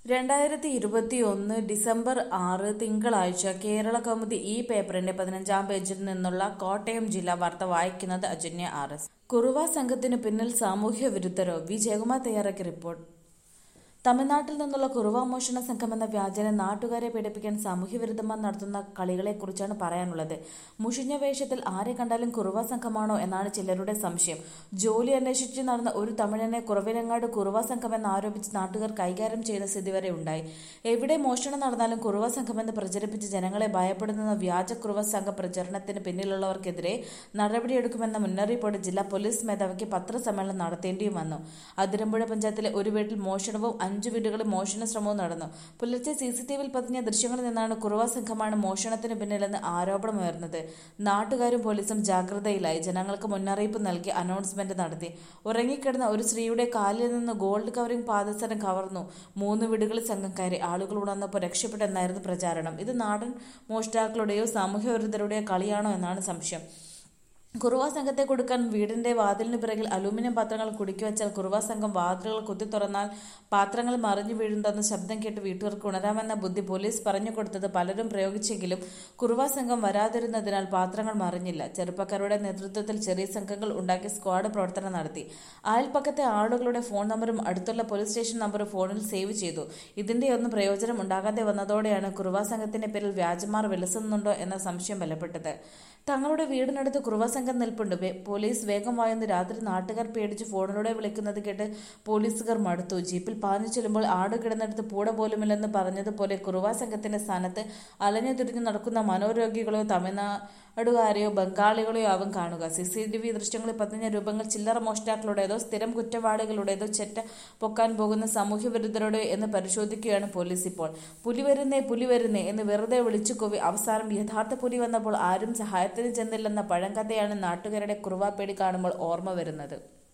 രണ്ടായിരത്തി ഇരുപത്തിയൊന്ന് ഡിസംബർ ആറ് തിങ്കളാഴ്ച കേരള കൗമുദി ഈ പേപ്പറിന്റെ പതിനഞ്ചാം പേജിൽ നിന്നുള്ള കോട്ടയം ജില്ലാ വാർത്ത വായിക്കുന്നത് അജന്യ ആർ എസ് കുറുവ സംഘത്തിന് പിന്നിൽ സാമൂഹ്യ വിരുദ്ധരോ വി ജയകുമാർ തയ്യാറാക്കിയ റിപ്പോർട്ട് തമിഴ്നാട്ടിൽ നിന്നുള്ള കുറുവ മോഷണ സംഘമെന്ന വ്യാജന നാട്ടുകാരെ പീഡിപ്പിക്കാൻ സാമൂഹ്യവിരുദ്ധന്മാർ നടത്തുന്ന കളികളെക്കുറിച്ചാണ് പറയാനുള്ളത് മുഷിഞ്ഞ വേഷത്തിൽ ആരെ കണ്ടാലും കുറുവ സംഘമാണോ എന്നാണ് ചിലരുടെ സംശയം ജോലി അന്വേഷിച്ച് നടന്ന ഒരു തമിഴനെ കുറവിലങ്ങാട് കുറുവ സംഘമെന്ന് ആരോപിച്ച് നാട്ടുകാർ കൈകാര്യം ചെയ്യുന്ന സ്ഥിതി വരെ ഉണ്ടായി എവിടെ മോഷണം നടന്നാലും കുറുവ സംഘമെന്ന് പ്രചരിപ്പിച്ച് ജനങ്ങളെ ഭയപ്പെടുത്തുന്ന വ്യാജ കുറുവ സംഘ പ്രചരണത്തിന് പിന്നിലുള്ളവർക്കെതിരെ നടപടിയെടുക്കുമെന്ന മുന്നറിയിപ്പോടെ ജില്ലാ പോലീസ് മേധാവിക്ക് പത്രസമ്മേളനം നടത്തേണ്ടിയും വന്നു അതിരമ്പുഴ പഞ്ചായത്തിലെ ഒരു വീട്ടിൽ മോഷണവും അഞ്ചു വീടുകളിൽ മോഷണ ശ്രമവും നടന്നു പുലർച്ചെ സി സി ടി വിയിൽ പതിഞ്ഞ ദൃശ്യങ്ങളിൽ നിന്നാണ് കുറുവ സംഘമാണ് മോഷണത്തിന് പിന്നിലെന്ന് ആരോപണമുയർന്നത് നാട്ടുകാരും പോലീസും ജാഗ്രതയിലായി ജനങ്ങൾക്ക് മുന്നറിയിപ്പ് നൽകി അനൗൺസ്മെന്റ് നടത്തി ഉറങ്ങിക്കിടന്ന ഒരു സ്ത്രീയുടെ കാലിൽ നിന്ന് ഗോൾഡ് കവറിംഗ് പാദസരം കവർന്നു മൂന്ന് വീടുകളിൽ സംഘം കയറി ആളുകൾ ഉണർന്നപ്പോൾ രക്ഷപ്പെട്ടെന്നായിരുന്നു പ്രചാരണം ഇത് നാടൻ മോഷ്ടാക്കളുടെയോ സാമൂഹ്യവിരുദ്ധരുടെയോ കളിയാണോ എന്നാണ് സംശയം കുറുവ സംഘത്തെ കൊടുക്കാൻ വീടിന്റെ വാതിലിന് പിറകിൽ അലൂമിനിയം പാത്രങ്ങൾ കുടുക്കി വെച്ചാൽ കുറുവ സംഘം വാതിലുകൾ കുത്തി തുറന്നാൽ പാത്രങ്ങൾ മറിഞ്ഞു വീഴുണ്ടെന്ന ശബ്ദം കേട്ട് വീട്ടുകാർക്ക് ഉണരാമെന്ന ബുദ്ധി പോലീസ് പറഞ്ഞു കൊടുത്തത് പലരും പ്രയോഗിച്ചെങ്കിലും കുറുവ സംഘം വരാതിരുന്നതിനാൽ പാത്രങ്ങൾ മറിഞ്ഞില്ല ചെറുപ്പക്കാരുടെ നേതൃത്വത്തിൽ ചെറിയ സംഘങ്ങൾ ഉണ്ടാക്കി സ്ക്വാഡ് പ്രവർത്തനം നടത്തി അയൽപ്പക്കത്തെ ആളുകളുടെ ഫോൺ നമ്പറും അടുത്തുള്ള പോലീസ് സ്റ്റേഷൻ നമ്പറും ഫോണിൽ സേവ് ചെയ്തു ഇതിന്റെയൊന്നും പ്രയോജനം ഉണ്ടാകാതെ വന്നതോടെയാണ് കുറുവ സംഘത്തിന്റെ പേരിൽ വ്യാജമാർ വിലസുന്നുണ്ടോ എന്ന സംശയം ബലപ്പെട്ടത് തങ്ങളുടെ വീടിനടുത്ത് കുറുവ സംഘം നിൽപ്പുണ്ട് വേ- പോലീസ് വേഗം വായുന്ന രാത്രി നാട്ടുകാർ പേടിച്ച് ഫോണിലൂടെ വിളിക്കുന്നത് കേട്ട് പോലീസുകാർ മടുത്തു ജീപ്പിൽ പാഞ്ഞു ചെല്ലുമ്പോൾ ആട് കിടന്നിടത്ത് പൂട പോലുമില്ലെന്ന് പറഞ്ഞതുപോലെ കുറുവ സംഘത്തിന്റെ സ്ഥാനത്ത് അലഞ്ഞു തിരിഞ്ഞു നടക്കുന്ന മനോരോഗികളെയോ തമിഴ്നാടുകാരെയോ ബംഗാളികളെയോ ആവും കാണുക സി സി ടി വി ദൃശ്യങ്ങളിൽ പതിഞ്ഞ രൂപങ്ങൾ ചില്ലറ മോഷ്ടാക്കളുടേതോ സ്ഥിരം കുറ്റവാളികളുടേതോ ചെറ്റ പൊക്കാൻ പോകുന്ന സാമൂഹ്യ വിരുദ്ധരുടെയോ എന്ന് പരിശോധിക്കുകയാണ് പോലീസ് ഇപ്പോൾ പുലി വരുന്നേ പുലി വരുന്നേ എന്ന് വെറുതെ വിളിച്ചു കൂവി അവസാനം യഥാർത്ഥ പുലി വന്നപ്പോൾ ആരും സഹായത്തിന് ചെന്നില്ലെന്ന പഴങ്കഥയാണ് നാട്ടുകാരുടെ കുറുവാപ്പേടി കാണുമ്പോൾ ഓർമ്മ വരുന്നത്